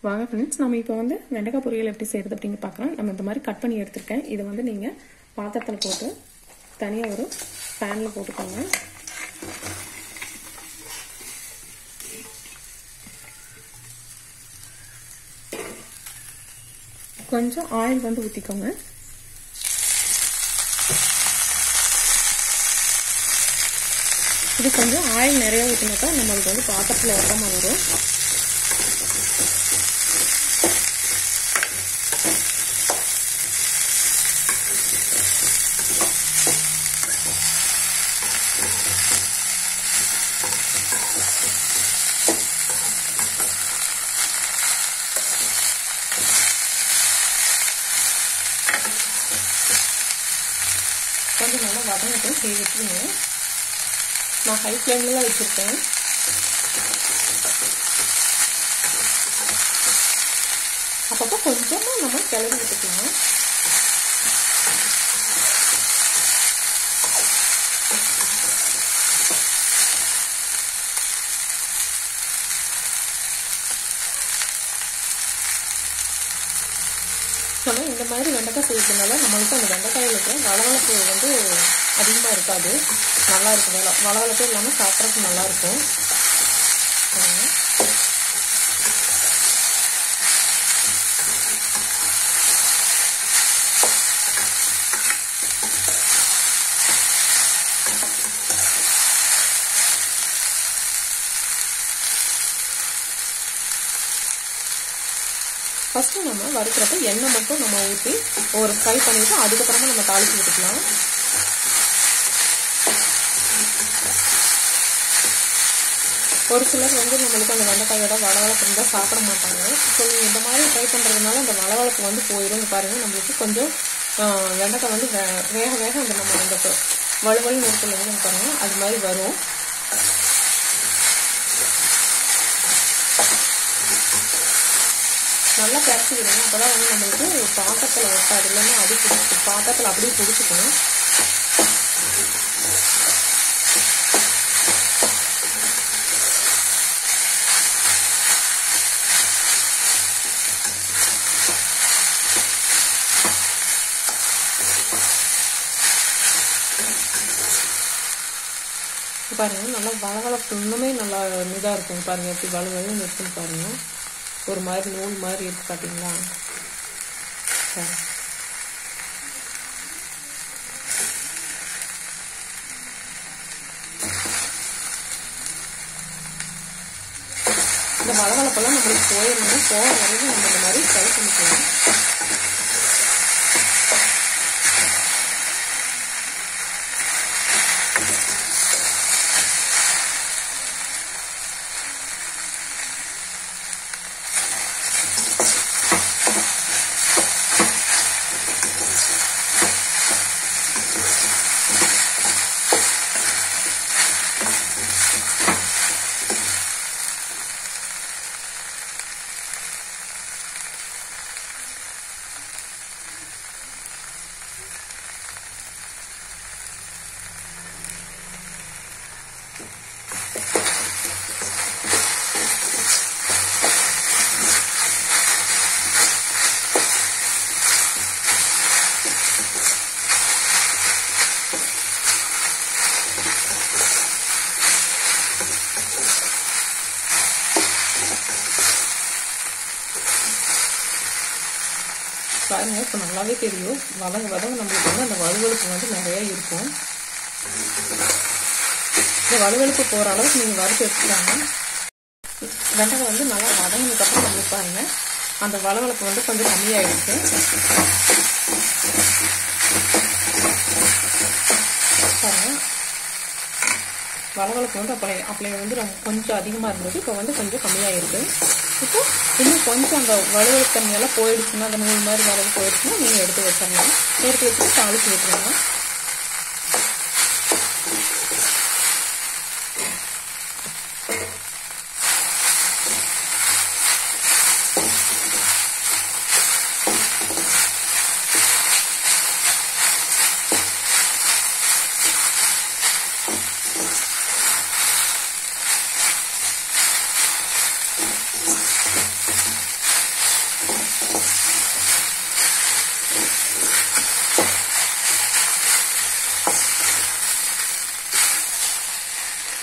வாங்க ஃப்ரெண்ட்ஸ் நம்ம இப்போ வந்து வெண்டைக்காய் பொரியல் எப்படி செய்கிறது அப்படின்னு பார்க்கலாம் நம்ம இந்த மாதிரி கட் பண்ணி எடுத்திருக்கேன் இதை வந்து நீங்கள் பாத்திரத்தில் போட்டு தனியாக ஒரு பேனில் போட்டுக்கோங்க கொஞ்சம் ஆயில் வந்து ஊற்றிக்கோங்க இது கொஞ்சம் ஆயில் நிறைய ஊற்றினாக்கா நம்மளுக்கு வந்து பாத்திரத்தில் உரமாக வரும் கொஞ்சம் நல்லா வதங்கட்டும் செய்ய வச்சுருங்க நான் ஹை ஃப்ளேமில் தான் வச்சுருக்கேன் அப்பப்போ கொஞ்சமாக நம்ம கிளறி விட்டுக்கலாம் நம்ம இந்த மாதிரி வெண்டைக்காய் செய்யறதுனால நம்மளுக்கு அந்த வெண்டைக்காயில் இருக்கிற வளவளப்பு வந்து அதிகமாக இருக்காது நல்லா இருக்கும் வள வளவளப்பு இல்லாமல் சாப்பிட்றதுக்கு நல்லா இருக்கும் ஃபஸ்ட்டு நம்ம வறுக்கிறப்ப எண்ணெய் மட்டும் நம்ம ஊற்றி ஒரு ஃப்ரை பண்ணிவிட்டு அதுக்கப்புறமா நம்ம தாளித்து விட்டுக்கலாம் ஒரு சிலர் வந்து நம்மளுக்கு அந்த வெண்டைக்காயோட வளவளப்பு இருந்தால் சாப்பிட மாட்டாங்க ஸோ நீங்கள் இந்த மாதிரி ட்ரை பண்ணுறதுனால அந்த வளவளப்பு வந்து போயிடும் பாருங்கள் நம்மளுக்கு கொஞ்சம் வெண்டைக்காய் வந்து வே வேக வேக அந்த நம்ம அந்த வலுவலுன்னு இருக்குல்ல பாருங்கள் அது மாதிரி வரும் நல்லா பிறச்சி விடுங்க அப்போ தான் வந்து நம்மளுக்கு பாத்திரத்தில் ஒட்டாது இல்லைன்னா அது பிடிச்சி பாத்திரத்தில் அப்படியே பிடிச்சிக்கணும் பாருங்க நல்லா வளவளப்பு இன்னுமே நல்லா இதாக இருக்கும் பாருங்க எப்படி வலுவலும் இருக்குன்னு பாருங்க ஒரு மாதிரி நூல் மாதிரி இருக்கு பார்த்தீங்களா இந்த வளவளப்பெல்லாம் நம்மளுக்கு போயிடணும் போக வரைக்கும் நம்ம இந்த மாதிரி ட்ரை பண்ணிக்கலாம் பாருங்க இப்போ நல்லாவே தெரியும் வதங்க வதங்க நம்மளுக்கு வந்து அந்த வலுவழுப்பு வந்து நிறைய இருக்கும் இந்த வலுவழுப்பு போகிற அளவுக்கு நீங்கள் வறுத்து எடுத்துட்டாங்க வெண்டைக்காய் வந்து நல்லா வதங்கினதுக்கப்புறம் நம்மளுக்கு பாருங்க அந்த வளவளப்பு வந்து கொஞ்சம் கம்மியாயிடுச்சு பாருங்க வளவளப்பு வந்து அப்போ அப்போ வந்து கொஞ்சம் அதிகமாக இருந்தது இப்போ வந்து கொஞ்சம் கம்மியாயிருக்கு இப்போ இன்னும் கொஞ்சம் அந்த வலுவழுப்பு தண்ணியெல்லாம் போயிடுச்சுன்னா அந்த நூல் மாதிரி வரது போயிடுச்சுன்னா நீங்கள் எடுத்து வச்சிடலாம் எடுத்து வச்சுட்டு தாளிச்சு விட்டுருங்க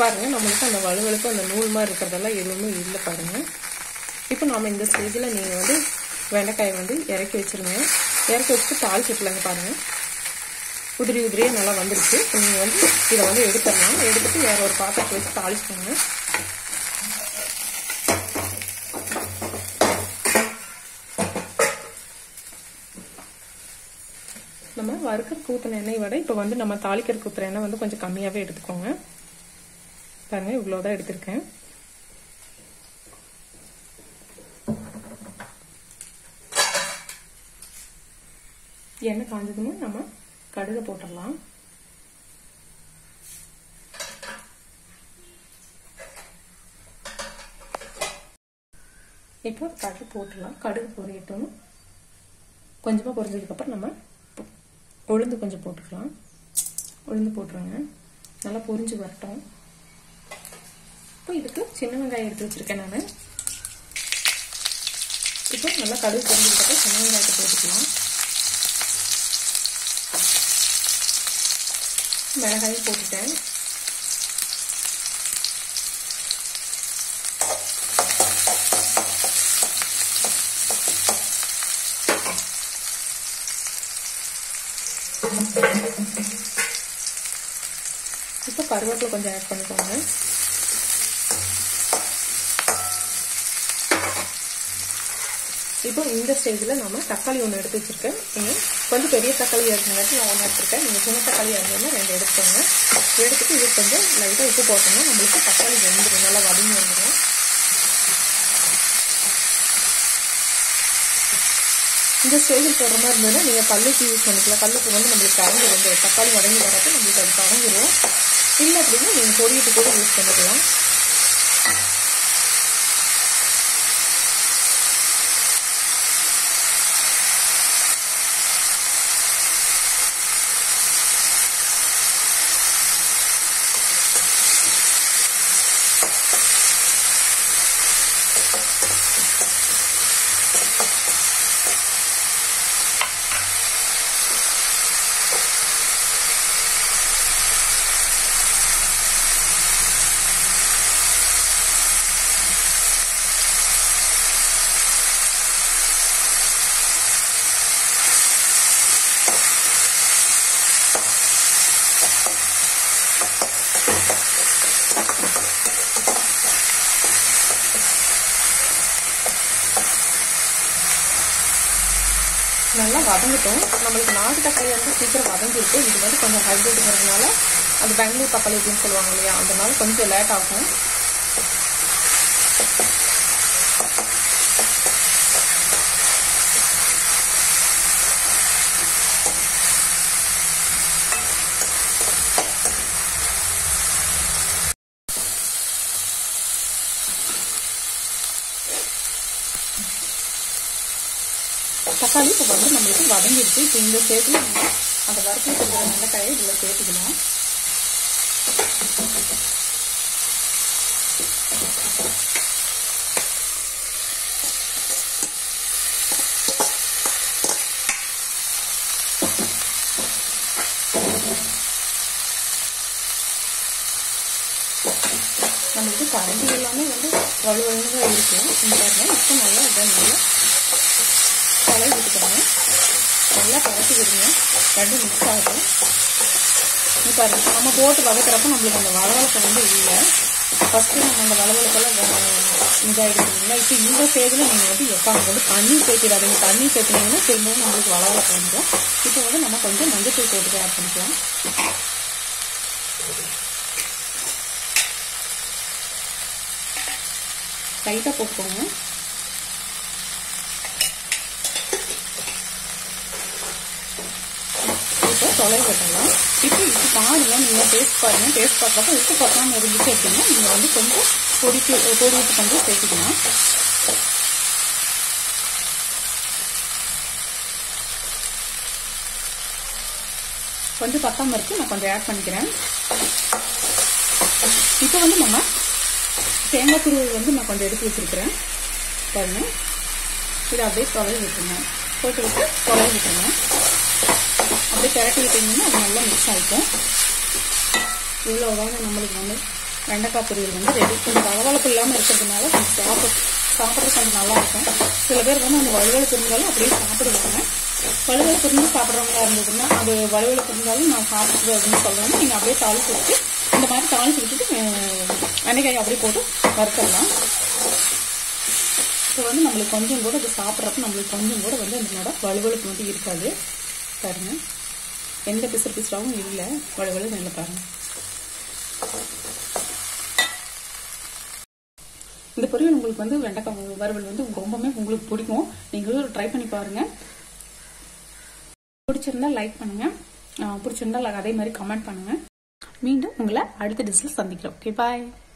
பாருங்க நம்மளுக்கு அந்த வலுவலுப்பு அந்த நூல் மாதிரி இருக்கிறதெல்லாம் எதுவுமே இல்லை பாருங்க இப்போ நாம இந்த ஸ்டேஜில் நீங்கள் வந்து வெண்டைக்காயை வந்து இறக்கி வச்சிருங்க இறக்கி வச்சுட்டு தாளிச்சிட்டுலங்க பாருங்க உதிரி உதிரியாக நல்லா வந்துருச்சு நீங்கள் வந்து இதை வந்து எடுத்துடலாம் எடுத்துட்டு வேற ஒரு பாத்திரத்தை வச்சு தாளிச்சுக்கோங்க நம்ம வறுக்கிறதுக்கு ஊற்றின எண்ணெய் விட இப்போ வந்து நம்ம தாளிக்கிறதுக்கு ஊற்றுற எண்ணெய் வந்து கொஞ்சம் கம்மியாகவே எடுத்துக்கோங்க பாருங்க இவ்வளோதான் எடுத்திருக்கேன் எண்ணெய் காஞ்சதுமே நம்ம கடுகை போட்டுடலாம் இப்போ கடுகு போட்டுடலாம் கடுகு பொரியட்டும் கொஞ்சமாக பொரிஞ்சதுக்கப்புறம் நம்ம உளுந்து கொஞ்சம் போட்டுக்கலாம் உளுந்து போட்டுருங்க நல்லா பொரிஞ்சு வரட்டும் இப்போ இதுக்கு சின்ன வெங்காயம் எடுத்து வச்சிருக்கேன் நான் இப்போ நல்லா கடுகு பொரிஞ்சதுக்கப்புறம் சின்ன வெங்காயத்தை போட்டுக்கலாம் மிளகாயும் போட்டுட்டேன் இப்போ கருவேப்பிலை கொஞ்சம் ஆட் பண்ணிக்கோங்க இப்போ இந்த ஸ்டேஜில் நம்ம தக்காளி ஒன்று எடுத்து வச்சுருக்கேன் நீங்கள் கொஞ்சம் பெரிய தக்காளி இருக்குங்காட்டி நான் ஒன்று எடுத்துருக்கேன் நீங்கள் சின்ன தக்காளி இருந்ததுன்னா ரெண்டு எடுத்துக்கோங்க எடுத்துட்டு இது கொஞ்சம் லைட்டாக உப்பு போட்டோம்னா நம்மளுக்கு தக்காளி வெந்துடும் நல்லா வதங்கி வந்துடும் இந்த ஸ்டேஜில் போடுற மாதிரி இருந்ததுன்னா நீங்கள் கல்லுக்கு யூஸ் பண்ணிக்கலாம் கல்லுக்கு வந்து நம்மளுக்கு கரைஞ்சிரும் இந்த தக்காளி வதங்கி வரப்போ நம்மளுக்கு அது கரைஞ்சிரும் இல்லை அப்படின்னா நீங்கள் பொடியிட்டு கூட யூஸ் பண்ணிக்கலாம் நல்லா வதங்கிட்டோம் நம்மளுக்கு நாட்டு தக்காளி வந்து சீக்கிரம் வதங்கிருக்கு இது வந்து கொஞ்சம் ஹைப்ரிட்ங்கிறதுனால அது பெங்களூர் தக்காளி அப்படின்னு சொல்லுவாங்க இல்லையா அதனால கொஞ்சம் லேட் ஆகும் தக்காளி இப்போ வந்து நம்மளுக்கு வதங்கிடுச்சு இப்போ இந்த ஸ்டேஜில் நம்ம அந்த வறுத்து இருக்கிற வெண்டைக்காயை இதில் சேர்த்துக்கலாம் நம்மளுக்கு கரண்டி எல்லாமே வந்து வலுவலுன்னு தான் இருக்கும் இந்த பாருங்க இப்போ நல்லா இதை நல்லா கலரி விட்டுக்கோங்க நல்லா கலக்கி விடுங்க ரெண்டும் மிக்ஸ் ஆகட்டும் இப்போ பாருங்க நம்ம போட்டு வதக்கிறப்ப நம்மளுக்கு அந்த வளவளப்பு வந்து இல்லை ஃபஸ்ட்டு நம்ம அந்த வளவளப்பெல்லாம் இதாகிடுச்சுங்களா இப்போ இந்த ஸ்டேஜில் நீங்கள் வந்து எக்காங்க வந்து தண்ணி சேர்த்திடாதீங்க தண்ணி சேர்த்தினீங்கன்னா திரும்பவும் நம்மளுக்கு வளவளப்பு வந்துடும் இப்போ வந்து நம்ம கொஞ்சம் மஞ்சள் தூள் போட்டு ஆட் பண்ணிக்கலாம் லைட்டாக போட்டுக்கோங்க இப்போ தொலை கட்டலாம் இப்போ இது பாருங்க நீங்கள் டேஸ்ட் பாருங்க டேஸ்ட் பார்க்குறப்ப உப்பு பக்காமல் இருந்துச்சு அப்படின்னா நீங்கள் வந்து கொஞ்சம் பொடிக்கு பொடி உப்பு கொஞ்சம் சேர்த்துக்கலாம் கொஞ்சம் பத்தாமல் இருக்கு நான் கொஞ்சம் ஆட் பண்ணிக்கிறேன் இப்போ வந்து நம்ம தேங்காய் துருவல் வந்து நான் கொஞ்சம் எடுத்து வச்சிருக்கிறேன் பாருங்க இதை அப்படியே தொலை விட்டுருங்க போட்டு விட்டு தொலை விட்டுருங்க அப்படியே திரட்டி விட்டீங்கன்னா அது நல்லா மிக்ஸ் ஆகிக்கும் இவ்வளோதாங்க நம்மளுக்கு வந்து வெண்டைக்காய் பொரியல் வந்து ரெடி கொஞ்சம் வளவளப்பு இல்லாமல் இருக்கிறதுனால கொஞ்சம் சாப்பிட சாப்பிட்றது கொஞ்சம் நல்லா இருக்கும் சில பேர் வந்து அந்த வலுவலுப்பு இருந்தாலும் அப்படியே சாப்பிடுவாங்க வலுவலுப்பு இருந்து சாப்பிட்றவங்களா இருந்ததுன்னா அது வலுவலுப்பு இருந்தாலும் நான் சாப்பிடுறது அப்படின்னு சொல்கிறேன்னா நீங்கள் அப்படியே தாளிச்சு விட்டு இந்த மாதிரி தாளிச்சு விட்டுட்டு அஹ், வெண்டைக்காய் அப்படியே போட்டு வறுத்துடலாம் இப்போ வந்து நம்மளுக்கு கொஞ்சம் கூட இது சாப்பிட்றப்ப நம்மளுக்கு கொஞ்சம் கூட வந்து அதனோட வலுவலுப்பு வந்து இருக்காது பாருங்க எந்த பிசர் பிசராகவும் இல்லை வலுவலு நல்ல பாருங்க இந்த பொரியல் உங்களுக்கு வந்து வெண்டைக்காய் வறுவல் வந்து ரொம்பவுமே உங்களுக்கு பிடிக்கும் நீங்களும் ட்ரை பண்ணி பாருங்க பிடிச்சிருந்தா லைக் பண்ணுங்க ஆஹ் பிடிச்சிருந்தா அதே மாதிரி கமெண்ட் பண்ணுங்க மீண்டும் உங்களை அடுத்த டிஷ்ல சந்திக்கிறோம் ஓகே பாய்